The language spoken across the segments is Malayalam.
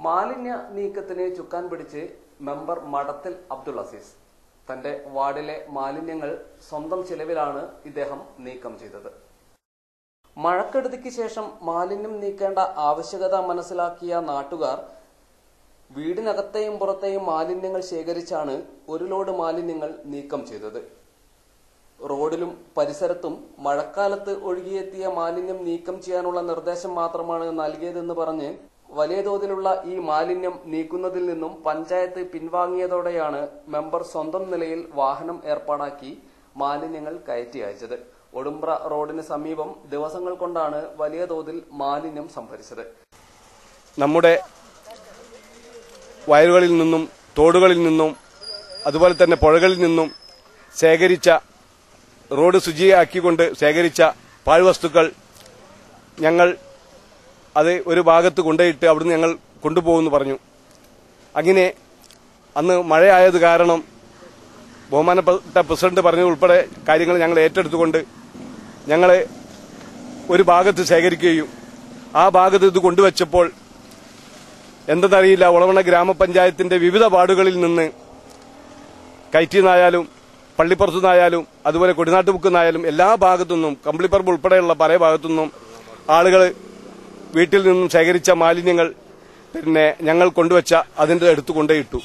മാലിന്യ നീക്കത്തിന് ചുക്കാൻ പിടിച്ച് മെമ്പർ മടത്തിൽ അബ്ദുൾ അസീസ് തന്റെ വാർഡിലെ മാലിന്യങ്ങൾ സ്വന്തം ചിലവിലാണ് ഇദ്ദേഹം നീക്കം ചെയ്തത് മഴക്കെടുതിക്ക് ശേഷം മാലിന്യം നീക്കേണ്ട ആവശ്യകത മനസ്സിലാക്കിയ നാട്ടുകാർ വീടിനകത്തെയും പുറത്തെയും മാലിന്യങ്ങൾ ശേഖരിച്ചാണ് ഒരു ലോഡ് മാലിന്യങ്ങൾ നീക്കം ചെയ്തത് റോഡിലും പരിസരത്തും മഴക്കാലത്ത് ഒഴുകിയെത്തിയ മാലിന്യം നീക്കം ചെയ്യാനുള്ള നിർദ്ദേശം മാത്രമാണ് നൽകിയതെന്ന് പറഞ്ഞ് വലിയ തോതിലുള്ള ഈ മാലിന്യം നീക്കുന്നതിൽ നിന്നും പഞ്ചായത്ത് പിൻവാങ്ങിയതോടെയാണ് മെമ്പർ സ്വന്തം നിലയിൽ വാഹനം ഏർപ്പാടാക്കി മാലിന്യങ്ങൾ കയറ്റി അയച്ചത് ഒടുമ്പ്ര റോഡിന് സമീപം ദിവസങ്ങൾ കൊണ്ടാണ് വലിയ തോതിൽ മാലിന്യം സംഭരിച്ചത് നമ്മുടെ വയലുകളിൽ നിന്നും തോടുകളിൽ നിന്നും അതുപോലെ തന്നെ പുഴകളിൽ നിന്നും ശേഖരിച്ച റോഡ് ശുചിയാക്കിക്കൊണ്ട് ശേഖരിച്ച പാഴ്വസ്തുക്കൾ ഞങ്ങൾ അത് ഒരു ഭാഗത്ത് കൊണ്ടുപോയിട്ട് അവിടുന്ന് ഞങ്ങൾ കൊണ്ടുപോകുമെന്ന് പറഞ്ഞു അങ്ങനെ അന്ന് മഴയായത് കാരണം ബഹുമാനപ്പെട്ട പ്രസിഡന്റ് പറഞ്ഞത് ഉൾപ്പെടെ കാര്യങ്ങൾ ഞങ്ങൾ ഏറ്റെടുത്തുകൊണ്ട് ഞങ്ങൾ ഒരു ഭാഗത്ത് ശേഖരിക്കുകയും ആ ഭാഗത്ത് ഇത് കൊണ്ടുവച്ചപ്പോൾ എന്തെന്നറിയില്ല ഒളവണ്ണ ഗ്രാമപഞ്ചായത്തിന്റെ വിവിധ വാർഡുകളിൽ നിന്ന് കയറ്റിന്നായാലും പള്ളിപ്പുറത്തുനിന്നായാലും അതുപോലെ കൊടിനാട്ടുമുക്കുന്നായാലും എല്ലാ ഭാഗത്തുനിന്നും കമ്പിളിപ്പറമ്പ് ഉൾപ്പെടെയുള്ള പല ഭാഗത്തുനിന്നും ആളുകൾ വീട്ടിൽ നിന്നും ശേഖരിച്ച മാലിന്യങ്ങൾ പിന്നെ ഞങ്ങൾ കൊണ്ടുവച്ച അതിന്റെ അടുത്ത് കൊണ്ടുപോയിട്ടു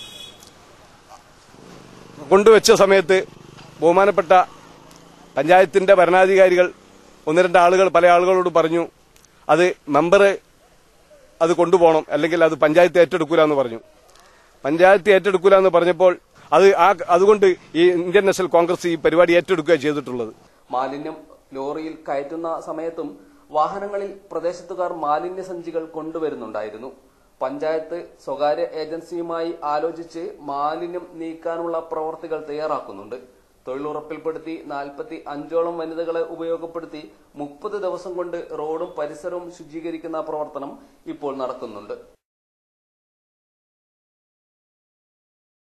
കൊണ്ടുവച്ച സമയത്ത് ബഹുമാനപ്പെട്ട പഞ്ചായത്തിന്റെ ഭരണാധികാരികൾ ഒന്ന് രണ്ട് ആളുകൾ പല ആളുകളോട് പറഞ്ഞു അത് മെമ്പർ അത് കൊണ്ടുപോകണം അല്ലെങ്കിൽ അത് പഞ്ചായത്ത് ഏറ്റെടുക്കൂല എന്ന് പറഞ്ഞു പഞ്ചായത്ത് ഏറ്റെടുക്കൂല എന്ന് പറഞ്ഞപ്പോൾ അത് ആ അതുകൊണ്ട് ഈ ഇന്ത്യൻ നാഷണൽ കോൺഗ്രസ് ഈ പരിപാടി ഏറ്റെടുക്കുക ചെയ്തിട്ടുള്ളത് മാലിന്യം ലോറിയിൽ കയറ്റുന്ന സമയത്തും വാഹനങ്ങളിൽ പ്രദേശത്തുകാർ മാലിന്യ സഞ്ചികൾ കൊണ്ടുവരുന്നുണ്ടായിരുന്നു പഞ്ചായത്ത് സ്വകാര്യ ഏജൻസിയുമായി ആലോചിച്ച് മാലിന്യം നീക്കാനുള്ള പ്രവർത്തികൾ തയ്യാറാക്കുന്നുണ്ട് തൊഴിലുറപ്പിൽപ്പെടുത്തി നാൽപ്പത്തി അഞ്ചോളം വനിതകളെ ഉപയോഗപ്പെടുത്തി മുപ്പത് ദിവസം കൊണ്ട് റോഡും പരിസരവും ശുചീകരിക്കുന്ന പ്രവർത്തനം ഇപ്പോൾ നടക്കുന്നുണ്ട്